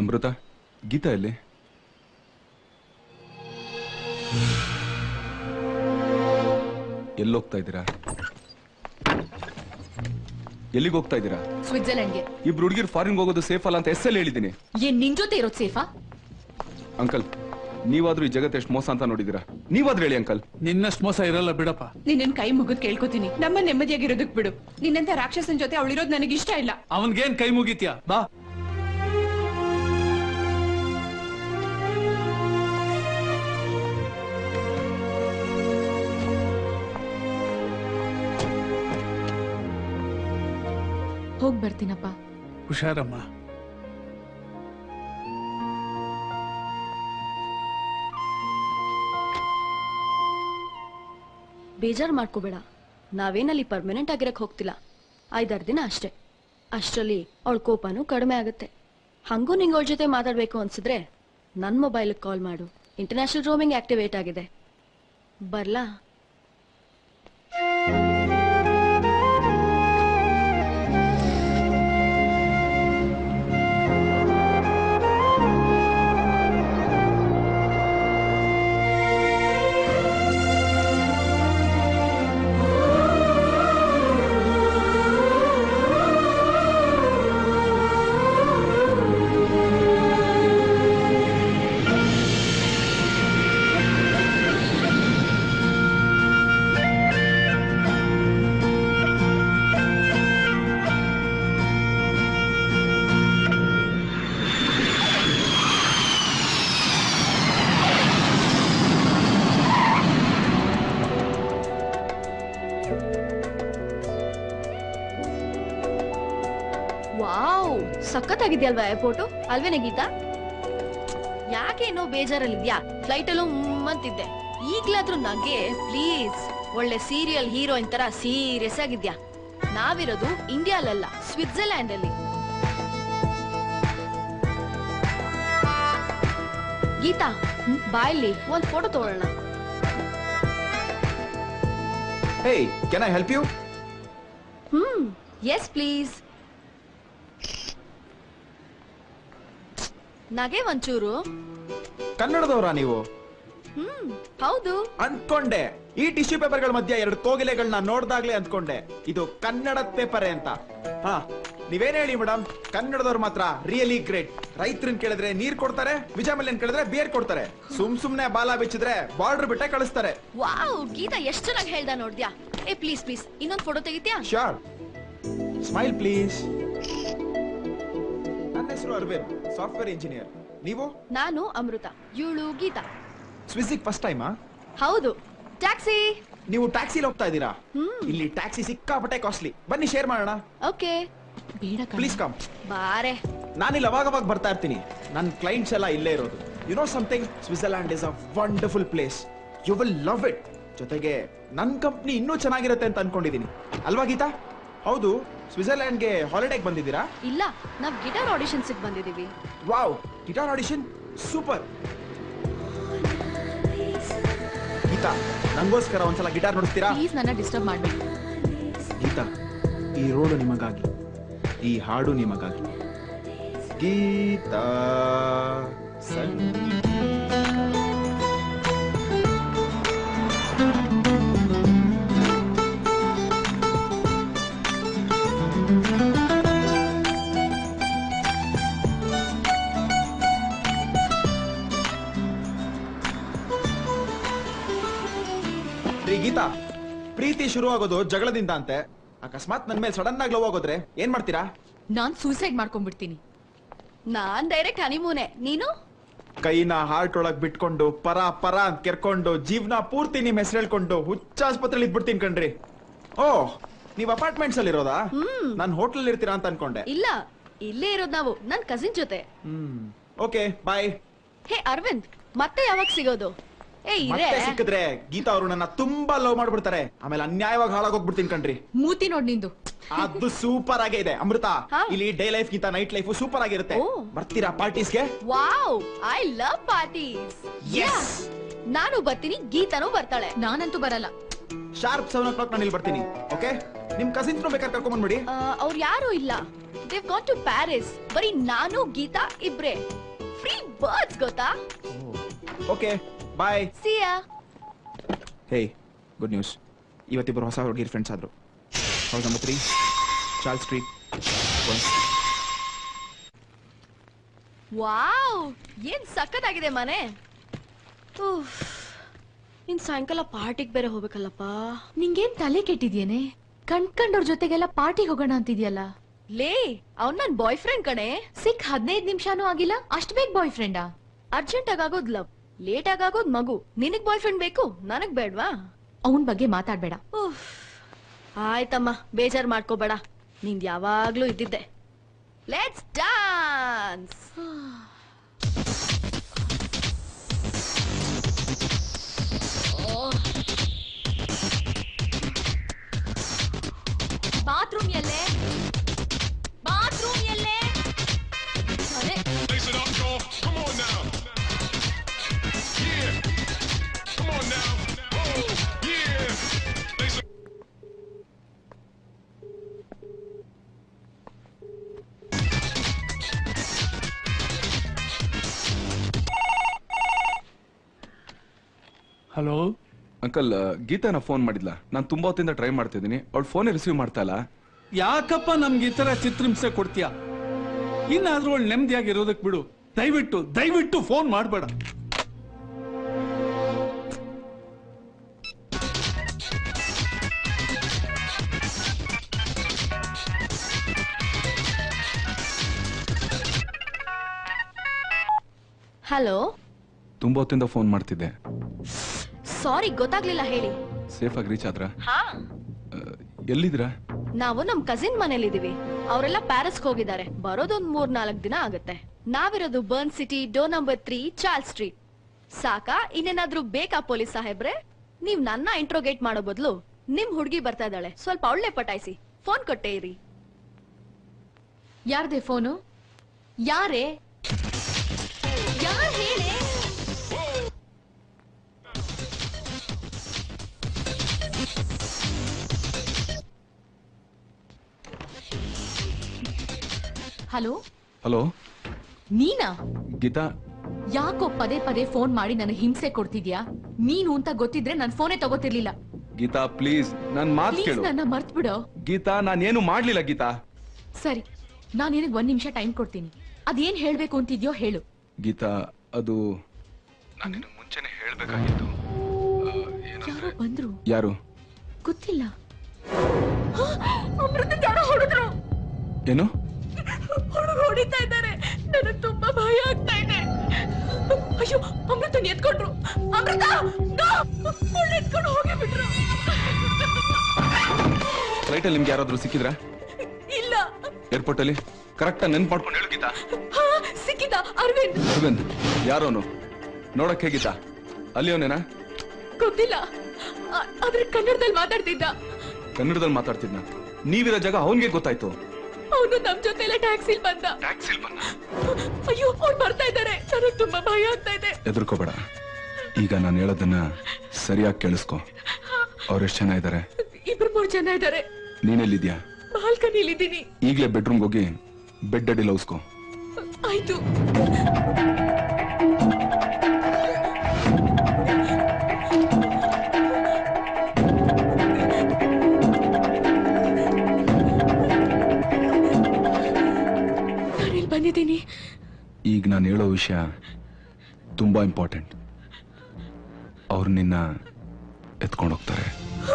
ಅಮೃತ ಗೀತಾ ಎಲ್ಲಿ ಎಲ್ಲೋಗ್ತಾ ಇದ್ದೀರಾ ಎಲ್ಲಿಗೆ ಹೋಗ್ತಾ ಇದ್ದೀರಾ ಸ್ವಿಟ್ಜರ್ಲೆಂಡ್ಗೆ ಇಬ್ರು ಹುಡುಗಿರು ಫಾರಿನ್ ಹೋಗೋದು ಸೇಫ್ ಅಲ್ಲ ಅಂತ ಎಸ್ ಎಲ್ ಹೇಳಿದ್ದೀನಿ ಏನ್ ನಿನ್ ಜೊತೆ ಇರೋದ್ ಸೇಫಾ ಅಂಕಲ್ ನೀವಾದ್ರೂ ಈ ಜಗತ್ತು ಎಷ್ಟು ಮೋಸ ಅಂತ ನೋಡಿದ್ದೀರಾ ನೀವಾದ್ರೂ ಹೇಳಿ ಅಂಕಲ್ ನಿನ್ನಷ್ಟು ಮೋಸ ಇರಲ್ಲ ಬಿಡಪ್ಪ ನಿನ್ನ ಕೈ ಮುಗಿದ್ ಕೇಳ್ಕೊತೀನಿ ನಮ್ಮ ನೆಮ್ಮದಿಯಾಗಿರೋದಕ್ ಬಿಡು ನಿನ್ನಂತ ರಾಕ್ಷಸನ್ ಜೊತೆ ಅವಳಿರೋದ್ ನನಗೆ ಇಷ್ಟ ಇಲ್ಲ ಅವನ್ಗೇನ್ ಕೈ ಮುಗಿತ್ಯಾ ಬಾ ಹೋಗ್ ಬರ್ತೀನಪ್ಪ ಹುಷಾರಮ್ಮ ಬೇಜಾರ್ ಮಾಡ್ಕೋಬೇಡ ನಾವೇನಲ್ಲಿ ಪರ್ಮನೆಂಟ್ ಆಗಿರಕ್ ಹೋಗ್ತಿಲ್ಲ ಐದಾರು ದಿನ ಅಷ್ಟೇ ಅಷ್ಟರಲ್ಲಿ ಅವಳ ಕೋಪನೂ ಕಡಿಮೆ ಆಗುತ್ತೆ ಹಂಗೂ ನಿಂಗೆ ಅವಳ ಜೊತೆ ಮಾತಾಡ್ಬೇಕು ಅನ್ಸಿದ್ರೆ ನನ್ನ ಮೊಬೈಲ್ಗೆ ಕಾಲ್ ಮಾಡು ಇಂಟರ್ನ್ಯಾಷನಲ್ ರೋಮಿಂಗ್ ಆಕ್ಟಿವೇಟ್ ಆಗಿದೆ ಬರ್ಲಾ ವಾವ್ ಸಖತ್ತಾಗಿದ್ಯಲ್ವಾ ಏರ್ಪೋರ್ಟು ಅಲ್ವೇನೆ ಗೀತಾ ಯಾಕೆ ಏನೋ ಬೇಜಾರಲ್ಲಿದ್ಯಾ ಫ್ಲೈಟ್ ಅಲ್ಲೂ ಅಂತಿದ್ದೆ ಈಗ್ಲಾದ್ರೂ ನಗೆ ಪ್ಲೀಸ್ ಒಳ್ಳೆ ಸೀರಿಯಲ್ ಹೀರೋಯಿನ್ ತರ ಸೀರಿಯಸ್ ಆಗಿದ್ಯಾ ನಾವಿರೋದು ಇಂಡಿಯಾಲಲ್ಲ ಸ್ವಿಟ್ಜರ್ಲ್ಯಾಂಡ್ ಅಲ್ಲಿ ಗೀತಾ ಬಾಯಲ್ಲಿ ಒಂದ್ ಫೋಟೋ ತಗೊಳ್ಳೋಣ Hey, can I help you? Hmm yes please ನಗೆ ಒಂಚೂರು ಕನ್ನಡದವರಾ ನೀವು ಹ್ಮ್ ಹೌದು ಅಂದ್ಕೊಂಡೆ ಈ ಟಿಶ್ಯೂ ಪೇಪರ್ಗಳ ಮಧ್ಯೆ ಎರಡು ಕೋಗಿಲೆಗಳನ್ನ ನೋಡ್ದಾಗ್ಲೇ ಅಂದ್ಕೊಂಡೆ ಇದು ಕನ್ನಡದ ಪೇಪರೇ ಅಂತ ಹಾ ನೀವೇನ್ ಹೇಳಿ ಮೇಡಮ್ ಕನ್ನಡದವ್ರು ಮಾತ್ರ ರಿಯಲಿ ಗ್ರೇಟ್ ರೈತರನ್ನ ಕೇಳಿದ್ರೆ ನೀರ್ ಕೊಡ್ತಾರೆ ವಿಜಯಮಲ್ಯನ್ ಕೇಳಿದ್ರೆ ಬಿಯರ್ ಕೊಡ್ತಾರೆ ಸುಮ್ ಸುಮ್ನೆ ಬಾಲ ಬಿಚ್ಚಿದ್ರೆ ಬಾರ್ಡರ್ ಬಿಟ್ಟೆ ಕಳಿಸ್ತಾರೆ ವಾವ್ ಗೀತಾ ಎಷ್ಟ್ ಚೆನ್ನಾಗಿ ಹೇಳ್ದ ನೋಡ್ದ್ಯಾ ಏ ಪ್ಲೀಸ್ ಪ್ಲೀಸ್ ಇನ್ನೊಂದ್ ಫೋಟೋ ತೆಗಿತ್ಯಾ ಶಾರ್ ಸ್ಮೈಲ್ ಪ್ಲೀಸ್ ನನ್ನ ಹೆಸರು ಅರವಿಂದ್ ಸಾಫ್ಟ್ವೇರ್ ಇಂಜಿನಿಯರ್ ನೀವು ನಾನು ಅಮೃತ ಇವಳು ಗೀತಾ ಸ್ವಿಸ್ಸಿಗ್ ಫಸ್ಟ್ ಟೈಮಾ ಹೌದು ಟ್ಯಾಕ್ಸಿ ನೀವು ಟ್ಯಾಕ್ಸಿಲಿ ಹೋಗ್ತಾ ಇದ್ದೀರಾ ಇಲ್ಲಿ ಟ್ಯಾಕ್ಸಿ ಸಿಕ್ಕಾಪಟ್ಟೆ ಕಾಸ್ಟ್ಲಿ ಬನ್ನಿ ಶೇರ್ ಮಾಡೋಣ ಓಕೆ ಬೇಡ ಕಣೋ. ಪ್ಲೀಸ್ ಕಮ್ ಬಾರೆ ನಾನಿಲ್ಲಿ ಅವಾಗ ಅವಾಗ ಬರ್ತಾ ಇರ್ತೀನಿ ನನ್ನ ಕ್ಲೈಂಟ್ಸ್ ಎಲ್ಲ ಇಲ್ಲೇ ಇರೋದು you know something Switzerland is a wonderful place you will love it ಜೊತೆಗೆ ನನ್ನ ಕಂಪ್ನಿ ಇನ್ನೂ ಚೆನ್ನಾಗಿರುತ್ತೆ ಅಂತ ಅನ್ಕೊಂಡಿದ್ದೀನಿ ಅಲ್ವಾ ಗೀತಾ ಹೌದು ಸ್ವಿಟ್ಜರ್ಲ್ಯಾಂಡ್ಗೆ ಹಾಲಿಡೇಗೆ ಬಂದಿದ್ದೀರಾ ಇಲ್ಲ ನಾವ್ ಗಿಟಾರ್ ಆಡಿಷನ್ಸ್ ಬಂದಿದೀವಿ wow guitar audition super Geetha ನಂಗೋಸ್ಕರ ಒಂದ್ಸಲ ಗಿಟಾರ್ ನುಡಿಸ್ತೀರಾ ಪ್ಲೀಸ್ ನನ್ನ ಡಿಸ್ಟರ್ಬ್ ಮಾಡ್ಬೇಡಿ ಗೀತಾ ಈ ರೋಡು ನಿಮಗಾಗಿ ಈ ಹಾಡು ನಿಮಗಾಗಿ ಗೀತಾ ಸಂಗೀತ ರೀ ಗೀತಾ ಪ್ರೀತಿ ಶುರು ಆಗೋದು ಜಗಳದಿಂದ ಅಂತೆ ಅಕಸ್ಮಾತ್ ನನ್ ಮೇಲೆ ಸಡನ್ ಆಗಿ ಲವ್ ಆಗೋದ್ರೆ ಏನ್ ಮಾಡ್ತೀರಾ ನಾನ್ ಸೂಸೈಡ್ ಮಾಡ್ಕೊಂಡ್ಬಿಡ್ತೀನಿ ನಾನ್ ಡೈರೆಕ್ಟ್ ಹನಿಮೂನೆ ನೀನು ಕೈನ ಹಾರ್ಟ್ ಒಳಗ್ ಬಿಟ್ಕೊಂಡು ಪರ ಪರ ಅಂತ ಕೆರ್ಕೊಂಡು ಜೀವನ ಪೂರ್ತಿ ನಿಮ್ ಹೆಸರು ಹೇಳ್ಕೊಂಡು ಹುಚ್ಚ ಆಸ್ಪತ್ರೆಲಿ ಇದ್ಬಿಡ್ತೀನಿ ಕಣ್ರಿ ಓ ನೀವ್ ಅಪಾರ್ಟ್ಮೆಂಟ್ಸ್ ಅಲ್ಲಿ ಇರೋದಾ ನಾನ್ ಹೋಟ್ಲಲ್ಲಿ ಇರ್ತೀರಾ ಅಂತ ಅನ್ಕೊಂಡೆ ಇಲ್ಲ ಇಲ್ಲೇ ಇರೋದ್ ನಾವು ನನ್ ಕಸಿನ್ ಜೊತೆ ಹ್ಮ್ ಓಕೆ ಬಾಯ್ ಹೇ ಅರವಿಂದ್ ಮತ್ತೆ ಯಾವಾಗ ಸಿಗೋದು ಏ ಇರೇ ಮತ್ತೆ ಸಿಕ್ಕಿದ್ರೆ ಗೀತಾ ಅವರು ನನ್ನ ತುಂಬಾ ಲವ್ ಮಾಡ್ಬಿಡ್ತಾರೆ ಆಮೇಲೆ ಅನ್ಯಾಯವಾಗಿ ಹಾಳಾಗೋಗ್ಬಿಡ್ತೀನಿ ಕಣ್ರಿ ಮೂತಿ ನೋಡ್ ನಿಂದು ಅದು ಸೂಪರ್ ಆಗೇ ಇದೆ ಅಮೃತ ಹಾ. ಇಲ್ಲಿ ಡೇ ಲೈಫ್ ಗಿಂತ ನೈಟ್ ಲೈಫ್ ಸೂಪರ್ ಆಗಿರುತ್ತೆ ಓ. ಬರ್ತೀರಾ ಪಾರ್ಟೀಸ್ಗೆ wow I love parties Yes. ನಾನು ಬರ್ತೀನಿ ಗೀತಾನು ಬರ್ತಾಳೆ ನಾನಂತೂ ಬರಲ್ಲ ಶಾರ್ಪ್ ಸೆವೆನ್ ಓ ಕ್ಲಾಕ್ ನಾನು ಇಲ್ಲಿ ಬರ್ತೀನಿ ಓಕೆ ನಿಮ್ ಕಸಿನ್ಸ್ ಬೇಕಾದ್ರೆ ಕರ್ಕೊಂಡ್ ಬಂದ್ಬಿಡಿ ಅವ್ರು ಯಾರು ಇಲ್ಲ ದೇವ್ ಗಾಟ್ ಟು ಪ್ಯಾರಿಸ್ ಬರೀ ನಾನು ಗೀತಾ ಇಬ್ರೆ ಫ್ರೀ ಬರ್ಡ್ಸ್ ಗೊತ್ತಾ okay bye see ya hey good news ಇವತ್ತಿಬ್ಬರು ಹೊಸ ಹುಡುಗಿರ್ ಫ್ರೆಂಡ್ಸ್ ಆದ್ರು house number three Charles street wow ಏನ್ ಸಖತ್ತಾಗಿದೆ ಮನೆ ಉಫ್. ಇನ್ ಸಾಯಂಕಾಲ ಪಾರ್ಟಿಗೆ ಬೇರೆ ಹೋಗ್ಬೇಕಲ್ಲಪ್ಪ ನಿಂಗೇನ್ ತಲೆ ಕೆಟ್ಟಿದ್ಯೇನೆ ಕಣ್ಕಂಡವ್ರ ಜೊತೆಗೆಲ್ಲ ಪಾರ್ಟಿಗೆ ಹೋಗೋಣ ಅಂತಿದ್ಯಲ್ಲ ಲೇ ಅವ್ನ್ ನನ್ ಬಾಯ್ ಫ್ರೆಂಡ್ ಕಣೆ ಸಿಕ್ ಹದಿನೈದು ನಿಮಿಷನೂ ಆಗಿಲ್ಲ ಅಷ್ಟ್ ಬೇಗ ಬಾಯ್ ಫ್ರೆಂಡಾ ಅರ್ಜೆಂಟ್ ಆಗೋದ್ ಲವ್ ಲೇಟ್ ಆಗೋದ್ ಮಗು ನಿನಗ್ ಬಾಯ್ ಫ್ರೆಂಡ್ ಬೇಕು ನನಗ್ ಬೇಡ್ವಾ ಅವನ್ ಬಗ್ಗೆ ಮಾತಾಡ್ಬೇಡ ಉಫ್. ಆಯ್ತಮ್ಮ ಬೇಜಾರ್ ಮಾಡ್ಕೋಬೇಡ ನಿಂದ್ ಯಾವಾಗ್ಲೂ ಇದ್ದಿದ್ದೆ ಲೆಟ್ಸ್ ಡಾನ್ಸ್ ಬಾತ್ರೂಮ್ ಎಲ್ಲೇ ಬಾತ್ರೂಮ್ ಎಲ್ಲೇ ಅರೆ Lace it up, y'all. Come on now. Yeah. Come on now. Oh, yeah. Lace it hello uncle ಗೀತಾನ ಫೋನ್ ಮಾಡಿದ್ಲ ನಾನು ತುಂಬಾ ಹೊತ್ತಿಂದ ಟ್ರೈ ಮಾಡ್ತಿದ್ದೀನಿ ಅವಳು ಫೋನೇ ರಿಸೀವ್ ಮಾಡ್ತಾ ಇಲ್ಲ ಯಾಕಪ್ಪ ನಮ್ಗೆ ಈ ತರ ಚಿತ್ರಹಿಂಸೆ ಕೊಡ್ತೀಯ ಇನ್ನಾದ್ರೂ ಅವಳು ನೆಮ್ಮದಿಯಾಗಿರೋದಕ್ ಬಿಡು ದಯವಿಟ್ಟು ದಯವಿಟ್ಟು ಫೋನ್ ಮಾಡಬೇಡ ಹಲೋ ತುಂಬಾ ಹೊತ್ತಿಂದ ಫೋನ್ ಮಾಡ್ತಿದ್ದೆ ಸಾರಿ ಗೊತ್ತಾಗ್ಲಿಲ್ಲ ಹೇಳಿ ಸೇಫ್ ಆಗಿ ರೀಚ್ ಆದ್ರ ಹಾ ಎಲ್ಲಿದ್ದೀರಾ ನಾವು ನಮ್ ಕಸಿನ್ ಮನೇಲಿದೀವಿ ಅವರೆಲ್ಲ ಪ್ಯಾರಿಸ್ ಹೋಗಿದ್ದಾರೆ ಬರೋದೊಂದ್ ಮೂರ್ ನಾಲ್ಕ್ ದಿನ ಆಗುತ್ತೆ ನಾವಿರೋದು Bern city door number three Charles street ಸಾಕಾ ಇನ್ನೇನಾದ್ರೂ ಬೇಕಾ ಪೊಲೀಸ್ ಸಾಹೇಬ್ರೆ ನೀವ್ ನನ್ನ ಇಂಟ್ರೋಗೇಟ್ ಮಾಡೋ ಬದಲು ನಿಮ್ ಹುಡುಗಿ ಬರ್ತಾ ಇದ್ದಾಳೆ ಸ್ವಲ್ಪ ಒಳ್ಳೆ ಪಟಾಯಿಸಿ ಫೋನ್ ಕೊಟ್ಟೆ ಇರಿ ಯಾರ್ದೇ ಫೋನು ಯಾರೇ ಯಾರ್ ಹೇಳಿ ಹಲೋ ಹಲೋ ನೀನಾ ಗೀತಾ ಯಾಕೋ ಪದೇ ಪದೇ ಫೋನ್ ಮಾಡಿ ನನಗೆ ಹಿಂಸೆ ಕೊಡ್ತಿದ್ಯಾ ನೀನು ಅಂತ ಗೊತ್ತಿದ್ರೆ ನನ್ ಫೋನೇ ತಗೋತಿರ್ಲಿಲ್ಲ ಗೀತಾ ಪ್ಲೀಸ್ ನನ್ ಮಾತು ಪ್ಲೀಸ್ ಕೇಳು ನನ್ನ ಮರ್ತ್ ಬಿಡು ಗೀತಾ ನಾನೇನು ಮಾಡ್ಲಿಲ್ಲ ಗೀತಾ ಸರಿ ನಾನ್ ನಿನಗ್ ಒಂದ್ ನಿಮಿಷ ಟೈಮ್ ಕೊಡ್ತೀನಿ ಅದೇನ್ ಹೇಳ್ಬೇಕು ಅಂತಿದ್ಯೋ ಹೇಳು ಗೀತಾ ಅದು ನಾನು ನಿನಗೆ ಮುಂಚೆನೆ ಹೇಳ್ಬೇಕಾಗಿತ್ತು ಯಾರೋ ಬಂದ್ರು ಯಾರು ಗೊತ್ತಿಲ್ಲ ಅಮೃತ ಯಾರೋ ಹೊಡೆದ್ರು ಏನು ಹುಡುಗ ಹೊಡಿತಾ ಇದ್ದಾರೆ ನನಗ್ ತುಂಬಾ ಭಯ ಆಗ್ತಾ ಇದೆ ಅಯ್ಯೋ ಅಮೃತನ್ ಎತ್ಕೊಂಡ್ರು ಅಮೃತ ಎತ್ಕೊಂಡು ಹೋಗಿ ಬಿಟ್ರು ಫ್ಲೈಟ್ ಅಲ್ಲಿ ನಿಮ್ಗೆ ಯಾರಾದ್ರೂ ಸಿಕ್ಕಿದ್ರಾ ಇಲ್ಲ ಏರ್ಪೋರ್ಟ್ ಅಲ್ಲಿ ಕರೆಕ್ಟ್ ನೆನ್ಪು ಮಾಡ್ಕೊಂಡು ಹೇಳು ಗೀತಾ ಹಾ ಸಿಕ್ಕಿದ ಅರವಿಂದ್ ಅರವಿಂದ್ ಯಾರೋನು ನೋಡಕ್ ಹೇಗಿತ್ತ ಅಲ್ಲಿಯವನೇನಾ ಗೊತ್ತಿಲ್ಲ ಆ- ಆದ್ರೆ ಕನ್ನಡದಲ್ಲಿ ಮಾತಾಡ್ತಿದ್ದ ಕನ್ನಡದಲ್ಲಿ ಮಾತಾಡ್ತಿದ್ನ ನೀವಿರೋ ಜಾಗ ಅವನ್ಗೆ ಗೊತ್ತಾಯ್ತು ಅವನು ನಮ್ ಜೊತೆ ಎಲ್ಲ ಟ್ಯಾಕ್ಸಿಲ್ ಬಂದ ಟ್ಯಾಕ್ಸಿಲ್ ಬಂದ ಅಯ್ಯೋ ಅವ್ರು ಬರ್ತಾ ಇದ್ದಾರೆ ನನಗ್ ತುಂಬಾ ಭಯ ಆಗ್ತಾ ಇದೆ ಎದುರ್ಕೋಬೇಡ ಈಗ ನಾನು ಹೇಳೋದನ್ನ ಸರಿಯಾಗಿ ಕೇಳಿಸ್ಕೊ ಅವ್ರೆಷ್ಟು ಜನ ಇದ್ದಾರೆ ಇಬ್ರು ಮೂರ್ ಜನ ಇದ್ದಾರೆ ನೀನೆಲ್ಲಿದ್ಯಾ ಬಾಲ್ಕನಿಲಿದ್ದೀನಿ ಈಗಲೇ ಬೆಡ್ರೂಮ್ಗೆ ಹೋಗಿ ಬೆಡ್ ಅಡಿ ಲೌಸ್ಕೊ ಆಯ್ತು ನಾನಿಲ್ಲಿ ಬಂದಿದ್ದೀನಿ ಈಗ ನಾನು ಹೇಳೋ ವಿಷಯ ತುಂಬಾ ಇಂಪಾರ್ಟೆಂಟ್ ಅವ್ರು ನಿನ್ನ ಎತ್ಕೊಂಡು ಹೋಗ್ತಾರೆ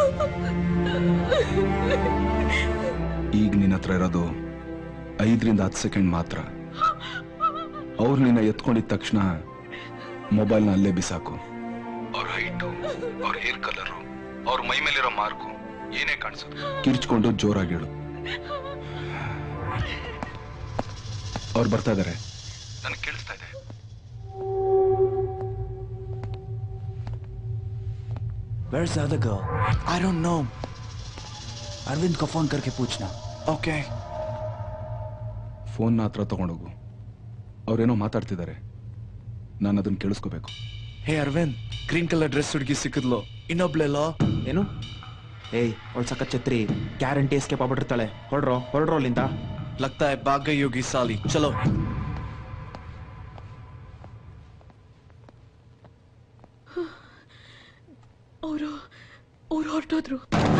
ಈಗ ನಿನ್ನ ಹತ್ರ ಇರೋದು ಐದರಿಂದ ಹತ್ತು ಸೆಕೆಂಡ್ ಮಾತ್ರ ಅವ್ರು ನಿನ್ನ ಎತ್ಕೊಂಡಿದ ತಕ್ಷಣ ಮೊಬೈಲ್ನ ಅಲ್ಲೇ ಬಿಸಾಕು ಅವ್ರ ಹೈಟು ಅವ್ರ ಹೇರ್ ಕಲರು ಅವ್ರ ಮೈ ಮೇಲಿರೋ ಮಾರ್ಕು ಏನೇ ಕಾಣಿಸೋದು ಕಿರ್ಚ್ಕೊಂಡು ಜೋರಾಗಿ ಹೇಳು ಅವ್ರು ಬರ್ತಾ ಇದಾರೆ ನನಗೆ ಕೇಳಿಸ್ತಾ ಇದೆ Where's the other girl? I don't know. Arvind को फोन करके पूछना ओके ಫೋನ್ನ ಹತ್ರ ತಗೊಂಡೋಗು ಅವ್ರೇನೋ ಮಾತಾಡ್ತಿದ್ದಾರೆ ನಾನು ಅದನ್ನ ಕೇಳಿಸ್ಕೋಬೇಕು ಹೇ ಅರವಿಂದ್ ಗ್ರೀನ್ ಕಲರ್ ಡ್ರೆಸ್ ಹುಡುಗಿ ಸಿಕ್ಕಿದ್ಲು ಇನ್ನೊಬ್ಳೆಲ್ಲೋ ಏನು ಏಯ್ ಅವಳು ಸಕ್ಕ ಛತ್ರಿ ಗ್ಯಾರಂಟಿ ಎಸ್ಕೇಪ್ ಆಗ್ಬಿಟ್ಟಿರ್ತಾಳೆ ಹೊರಡ್ರೋ ಹೊರಡ್ರೋ ಅಲ್ಲಿಂದ लगता है भाग गई होगी साली चलो ಅವರು ಅವ್ರು ಹೊರಟೋದ್ರು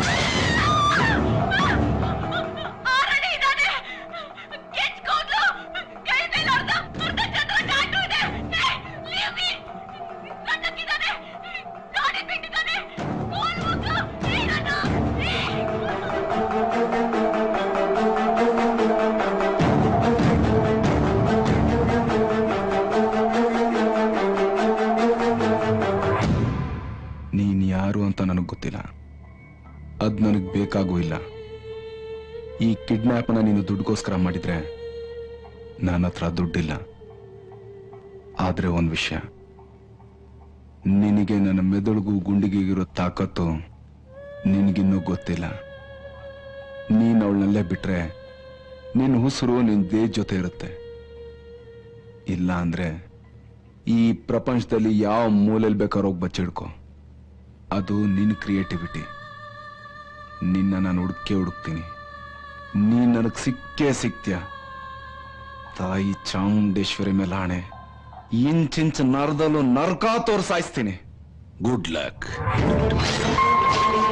ನೀನ್ ಯಾರು ಅಂತ ನನಗೆ ಗೊತ್ತಿಲ್ಲ ಅದ್ ನನಗ್ ಬೇಕಾಗೂ ಇಲ್ಲ ಈ ಕಿಡ್ನಾಪ್ನ ನೀನು ದುಡ್ಡುಗೋಸ್ಕರ ಮಾಡಿದ್ರೆ ನನ್ನ ಹತ್ರ ದುಡ್ಡಿಲ್ಲ ಆದ್ರೆ ಒಂದ್ ವಿಷಯ ನಿನಗೆ ನನ್ನ ಮೆದುಳಿಗೂ ಗುಂಡಿಗೆಗಿರೋ ತಾಕತ್ತು ನಿನಗಿನ್ನೂ ಗೊತ್ತಿಲ್ಲ ನೀನ್ ಅವಳನ್ನಲ್ಲೇ ಬಿಟ್ರೆ ನಿನ್ನ ಉಸಿರು ನಿನ್ ದೇಹ ಜೊತೆ ಇರುತ್ತೆ ಇಲ್ಲ ಅಂದ್ರೆ ಈ ಪ್ರಪಂಚದಲ್ಲಿ ಯಾವ ಮೂಲೆಯಲ್ಲಿ ಬೇಕಾದ್ರೂ ಹೋಗಿ ಬಚ್ಚಿಡ್ಕೋ ಅದು ನಿನ್ನ ಕ್ರಿಯೇಟಿವಿಟಿ ನಿನ್ನ ನಾನು ಹುಡುಕೇ ಹುಡುಕ್ತೀನಿ ನೀನ್ ನನಗ್ ಸಿಕ್ಕೇ ಸಿಕ್ತ್ಯ ತಾಯಿ ಚಾಮುಂಡೇಶ್ವರಿ ಮೇಲೆ ಆಣೆ ಇಂಚಿಂಚ್ ನರದಲ್ಲೂ ನರ್ಕ ತೋರ್ಸಾಯಿಸ್ತೀನಿ ಗುಡ್ ಲಕ್